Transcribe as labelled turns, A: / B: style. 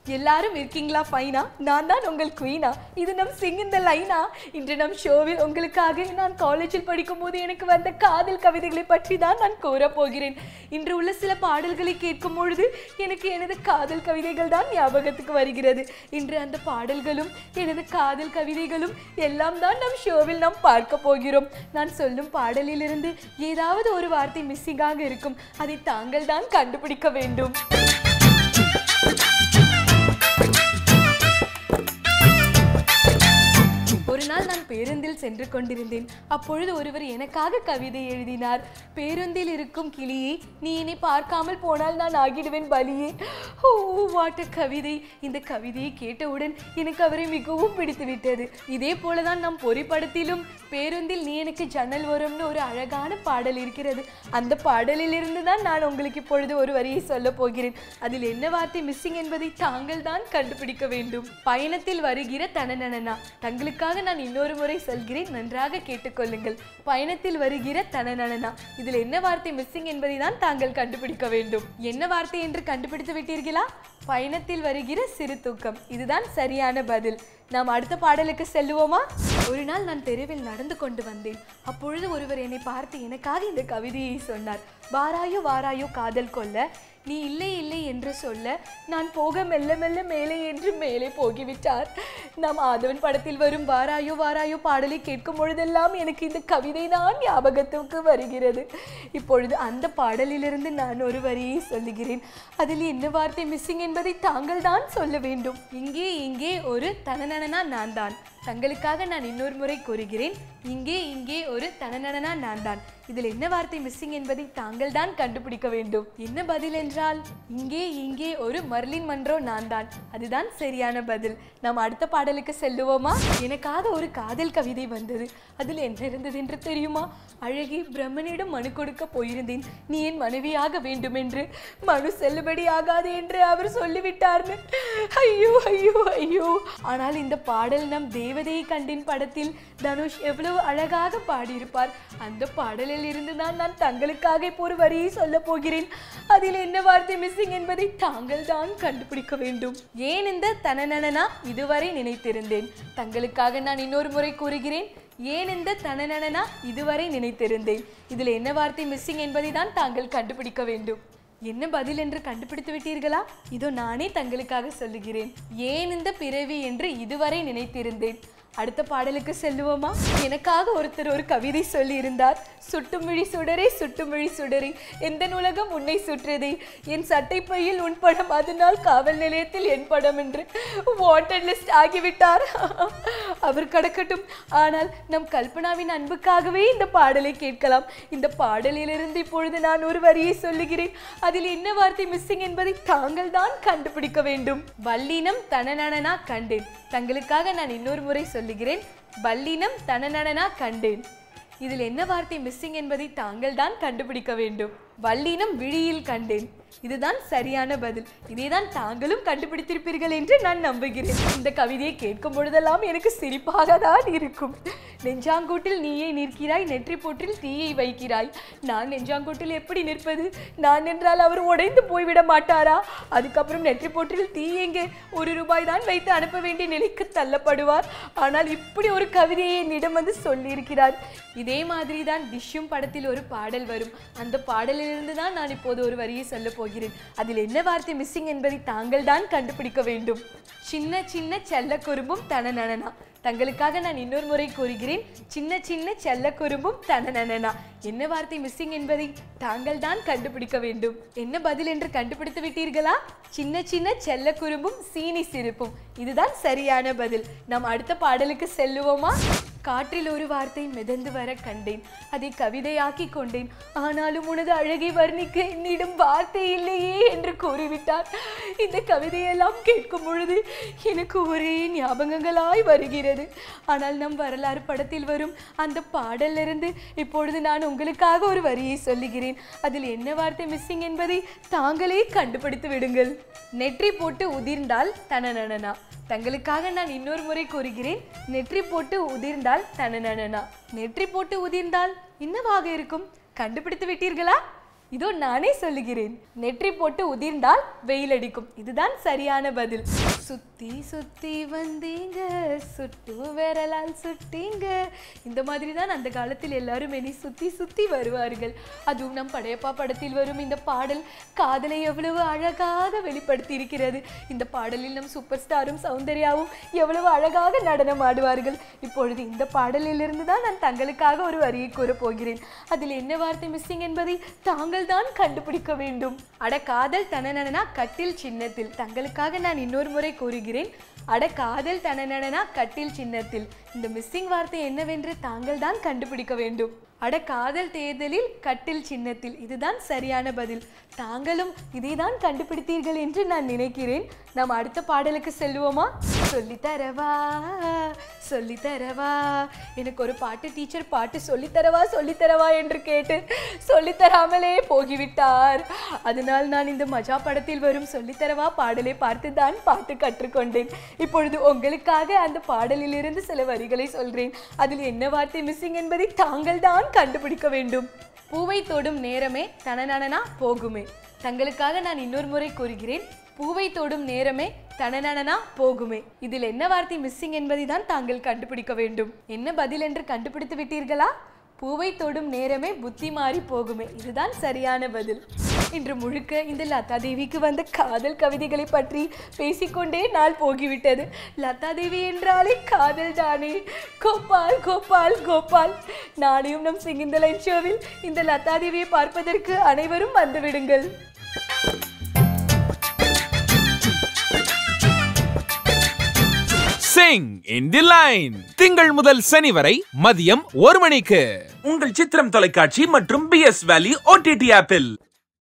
A: எல்லாரும் இருக்கீங்களா ஃபைனா நான் தான் உங்கள் குயினா இது நம் சிங் இந்த லைனா இன்று நம் ஷோவில் உங்களுக்காக நான் காலேஜில் படிக்கும் போது எனக்கு வந்த காதல் கவிதைகளை பற்றி தான் நான் கூறப் போகிறேன் இன்று உள்ள சில பாடல்களை கேட்கும் பொழுது எனக்கு எனது காதல் கவிதைகள் தான் ஞாபகத்துக்கு வருகிறது இன்று அந்த பாடல்களும் எனது காதல் கவிதைகளும் எல்லாம் தான் நம் ஷோவில் நாம் பார்க்க போகிறோம் நான் சொல்லும் பாடலிலிருந்து ஏதாவது ஒரு வார்த்தை மிஸ்ஸிங்காக இருக்கும் அதை தாங்கள் தான் கண்டுபிடிக்க வேண்டும் ஒரு நாள் நான் பேருந்தில் சென்று கொண்டிருந்தேன் அப்பொழுது ஒருவர் எனக்காக கவிதை எழுதினார் பேருந்தில் இருக்கும் கிளியே நீ என்னை பார்க்காமல் போனால் நான் ஆகிடுவேன் பலியே ஓ வாட்ட கவிதை இந்த கவிதையை கேட்டவுடன் எனக்கு அவரை மிகவும் பிடித்து விட்டது இதே போலதான் நம் பொறிப்படத்திலும் பேருந்தில் நீ எனக்கு ஜன்னல் வரும்னு ஒரு அழகான பாடல் இருக்கிறது அந்த பாடலில் இருந்து தான் நான் உங்களுக்கு இப்பொழுது ஒரு வரியை சொல்ல போகிறேன் அதில் என்ன வார்த்தை மிஸ்ஸிங் என்பதை தாங்கள் தான் கண்டுபிடிக்க வேண்டும் பயணத்தில் வருகிற தனநனனா தங்களுக்காக நான் இன்னொரு முறை சொல்கிறேன் நன்றாக கேட்டுக்கொள்ளுங்கள் பயணத்தில் வருகிற தனநனனா இதில் என்ன வார்த்தை மிஸ்ஸிங் என்பதை தான் தாங்கள் கண்டுபிடிக்க வேண்டும் என்ன வார்த்தை என்று கண்டுபிடித்து விட்டீர்களா பயணத்தில் வருகிற சிறு தூக்கம் இதுதான் சரியான பதில் நாம் அடுத்த பாடலுக்கு செல்லுவோமா ஒரு நாள் நான் தெருவில் நடந்து கொண்டு வந்தேன் அப்பொழுது ஒருவர் என்னை பார்த்து எனக்காக இந்த கவிதையை சொன்னார் வாராயோ வாராயோ காதல் கொள்ள நீ இல்லை இல்லை என்று சொல்ல நான் போக மெல்ல மெல்ல மேலே என்று மேலே போகிவிட்டார் நாம் ஆதவன் படத்தில் வரும் வாராயோ வாராயோ பாடலை கேட்கும் பொழுதெல்லாம் எனக்கு இந்த கவிதை தான் ஞாபகத்துக்கு வருகிறது இப்பொழுது அந்த பாடலிலிருந்து நான் ஒரு வரியை சொல்லுகிறேன் அதில் என்ன வார்த்தை மிஸ்ஸிங் என்பதை தாங்கள் தான் சொல்ல வேண்டும் இங்கே இங்கே ஒரு தனநனனா நான் தான் தங்களுக்காக நான் இன்னொரு முறை கூறுகிறேன் இங்கே இங்கே ஒரு தனநனனா நான் தான் இதில் என்ன வார்த்தை மிஸ்ஸிங் என்பதை தாங்கள் தான் கண்டுபிடிக்க வேண்டும் என்ன பதில் என்றால் இங்கே இங்கே ஒரு மர்லின் மன்றோ நான் தான் அதுதான் சரியான பதில் நாம் அடுத்த பாடலுக்கு செல்லுவோமா எனக்காக ஒரு காதல் கவிதை வந்தது அதில் என்ன இருந்தது என்று தெரியுமா அழகி பிரம்மனிடம் மனு கொடுக்க போயிருந்தேன் நீ என் மனைவியாக வேண்டுமென்று மனு செல்லுபடி ஆகாது என்று அவர் சொல்லிவிட்டார்னு ஐயோ ஐயோ ஐயோ ஆனால் இந்த பாடல் நம் தேவதையை கண்டின் படத்தில் தனுஷ் எவ்வளவு அழகாக பாடியிருப்பார் அந்த பாடலில் இருந்து தான் நான் தங்களுக்காக இப்போ ஒரு வரியை சொல்ல போகிறேன் அதில் என்ன வார்த்தை மிஸ்ஸிங் என்பதை தாங்கள் தான் கண்டுபிடிக்க வேண்டும் ஏன் இந்த தனநனனா இதுவரை நினைத்திருந்தேன் தங்களுக்காக நான் இன்னொரு முறை கூறுகிறேன் ஏன் இந்த தனநனனா இதுவரை நினைத்திருந்தேன் இதில் என்ன வார்த்தை மிஸ்ஸிங் என்பதை தான் தாங்கள் கண்டுபிடிக்க வேண்டும் என்ன பதில் என்று கண்டுபிடித்து விட்டீர்களா இதோ நானே தங்களுக்காக சொல்லுகிறேன் ஏன் இந்த பிறவி என்று இதுவரை நினைத்திருந்தேன் அடுத்த பாடலுக்கு செல்லுவோமா எனக்காக ஒருத்தர் ஒரு கவிதை சொல்லி இருந்தார் சுட்டுமிழி சுடரே சுட்டுமிழி சுடரே எந்த உலகம் உன்னை சுற்றதே என் சட்டை பையில் உன் படம் அதனால் காவல் நிலையத்தில் என் படம் என்று வாட்டர் லிஸ்ட் ஆகிவிட்டார் அவர் கடக்கட்டும் ஆனால் நம் கல்பனாவின் அன்புக்காகவே இந்த பாடலை கேட்கலாம் இந்த பாடலிலிருந்து இப்பொழுது நான் ஒரு வரியை சொல்லுகிறேன் அதில் என்ன வார்த்தை மிஸ்ஸிங் என்பதை தாங்கள் தான் கண்டுபிடிக்க வேண்டும் வல்லினம் தனநனனா கண்டேன் தங்களுக்காக நான் இன்னொரு முறை சொல்லுகிறேன் வல்லினம் தனநனனா கண்டேன் இதில் என்ன வார்த்தை மிஸ்ஸிங் என்பதை தாங்கள் தான் கண்டுபிடிக்க வேண்டும் வல்லினம் விழியில் கண்டேன் இதுதான் சரியான பதில் இதைதான் தாங்களும் கண்டுபிடித்திருப்பீர்கள் என்று நான் நம்புகிறேன் இந்த கவிதையை கேட்கும் பொழுதெல்லாம் எனக்கு சிரிப்பாக தான் இருக்கும் நெஞ்சாங்கூட்டில் நீயே நிற்கிறாய் நெற்றி போற்றில் தீயை வைக்கிறாய் நான் நெஞ்சாங்கூட்டில் எப்படி நிற்பது நான் என்றால் அவர் உடைந்து போய்விட மாட்டாரா அதுக்கப்புறம் நெற்றி போற்றில் தீ எங்கே ஒரு ரூபாய் தான் வைத்து அனுப்ப வேண்டிய நிலைக்கு தள்ளப்படுவார் ஆனால் இப்படி ஒரு கவிதையை என்னிடம் வந்து சொல்லியிருக்கிறார் இதே மாதிரி தான் டிஷ்யும் படத்தில் ஒரு பாடல் வரும் அந்த பாடலிலிருந்து தான் நான் இப்போது ஒரு வரியை சொல்ல போகிறேன் அதில் என்ன வார்த்தை மிஸ்ஸிங் என்பதை தாங்கள் தான் கண்டுபிடிக்க வேண்டும் சின்ன சின்ன செல்ல குறும்பும் தனநனனா தங்களுக்காக நான் இன்னொரு முறை கூறுகிறேன் சின்ன சின்ன செல்ல குறும்பும் தனநனனா என்ன வார்த்தை மிஸ்ஸிங் என்பதை தாங்கள் தான் கண்டுபிடிக்க வேண்டும் என்ன பதில் என்று கண்டுபிடித்து விட்டீர்களா சின்ன சின்ன செல்ல குறும்பும் சீனி சிரிப்பும் இதுதான் சரியான பதில் நாம் அடுத்த பாடலுக்கு செல்லுவோமா காற்றில் ஒரு வார்த்தை மிதந்து வர கண்டேன் அதை கவிதையாக்கி கொண்டேன் ஆனாலும் உனது அழகை வர்ணிக்க என்னிடம் வார்த்தை இல்லையே என்று கூறிவிட்டார் இந்த கவிதையெல்லாம் கேட்கும் பொழுது எனக்கு ஒரே ஞாபகங்களாய் வருகிறது ஆனால் நம் வரலாறு படத்தில் வரும் அந்த பாடலிருந்து இப்பொழுது நான் உங்களுக்காக ஒரு வரியை சொல்லுகிறேன் அதில் என்ன வார்த்தை மிஸ்ஸிங் என்பதை தாங்களே கண்டுபிடித்து விடுங்கள் நெற்றி போட்டு உதிர்ந்தால் தனநனனா தங்களுக்காக நான் இன்னொரு முறை கூறுகிறேன் நெற்றி போட்டு உதிர்ந்தால் தனநனனா நெற்றி போட்டு உதிர்ந்தால் என்னவாக இருக்கும் கண்டுபிடித்து விட்டீர்களா இதோ நானே சொல்லுகிறேன் நெற்றி போட்டு உதிர்ந்தால் வெயில் அடிக்கும் இதுதான் சரியான பதில் சுத்தி சுத்தி வந்தீங்க சுட்டு விரலால் சுட்டீங்க இந்த மாதிரி தான் அந்த காலத்தில் எல்லாரும் என்னை சுத்தி சுத்தி வருவார்கள் அதுவும் நம் படையப்பா படத்தில் வரும் இந்த பாடல் காதலை எவ்வளவு அழகாக வெளிப்படுத்தி இருக்கிறது இந்த பாடலில் நம் சூப்பர் ஸ்டாரும் சௌந்தர்யாவும் எவ்வளவு அழகாக நடனம் ஆடுவார்கள் இப்பொழுது இந்த பாடலிலிருந்து தான் நான் தங்களுக்காக ஒரு வரியை கூறப் போகிறேன் அதில் என்ன வார்த்தை மிஸ்ஸிங் என்பதை தாங்கள் தான் கண்டுபிடிக்க வேண்டும் அட காதல் தனனனா கட்டில் சின்னத்தில் தங்களுக்காக நான் இன்னொரு முறை கூறுகிறேன் அட காதல் தனனனா கட்டில் சின்னத்தில் இந்த மிஸ்ஸிங் வார்த்தை என்னவென்று தாங்கள் தான் கண்டுபிடிக்க வேண்டும் அட காதல் தேர்தலில் கட்டில் சின்னத்தில் இதுதான் சரியான பதில் தாங்களும் இதைதான் கண்டுபிடித்தீர்கள் என்று நான் நினைக்கிறேன் நாம் அடுத்த பாடலுக்கு செல்வோமா சொல்லித்தரவா சொல்லித்தரவா எனக்கு ஒரு பாட்டு டீச்சர் பாட்டு சொல்லித்தரவா சொல்லித்தரவா என்று கேட்டு சொல்லித்தராமலே போகிவிட்டார் அதனால் நான் இந்த மஜா படத்தில் வரும் சொல்லித்தரவா பாடலை பார்த்து தான் பாட்டு கற்றுக்கொண்டேன் இப்பொழுது உங்களுக்காக அந்த பாடலிலிருந்து சில வரிகளை சொல்றேன் அதில் என்ன வார்த்தை மிஸ்ஸிங் என்பதை தாங்கள் தான் கண்டுபிடிக்க வேண்டும் பூவை தொடும் நேரமே தனனனா போகுமே தங்களுக்காக நான் இன்னொரு முறை கூறுகிறேன் பூவை தொடும் நேரமே தனனனா போகுமே இதில் என்ன வார்த்தை மிஸ்ஸிங் என்பதை தான் தாங்கள் கண்டுபிடிக்க வேண்டும் என்ன பதில் என்று கண்டுபிடித்து விட்டீர்களா பூவை தொடும் நேரமே புத்தி மாறி போகுமே இதுதான் சரியான பதில் இன்று முழுக்க இந்த லதா தேவிக்கு வந்த காதல் கவிதைகளை பற்றி பேசிக்கொண்டே நாள் போகிவிட்டது லதா தேவி என்றாலே காதல் தானே கோபால் கோபால் கோபால் நாளையும் நம் சிங்கிந்த லைன் ஷோவில் இந்த லதா தேவியை பார்ப்பதற்கு அனைவரும் வந்துவிடுங்கள்
B: சிங் இன் தி லைன் திங்கள் முதல் சனி வரை மதியம் ஒரு மணிக்கு
C: உங்கள் சித்திரம் தொலைக்காட்சி மற்றும் பி எஸ் வேலி ஓடிடி ஆப்பில்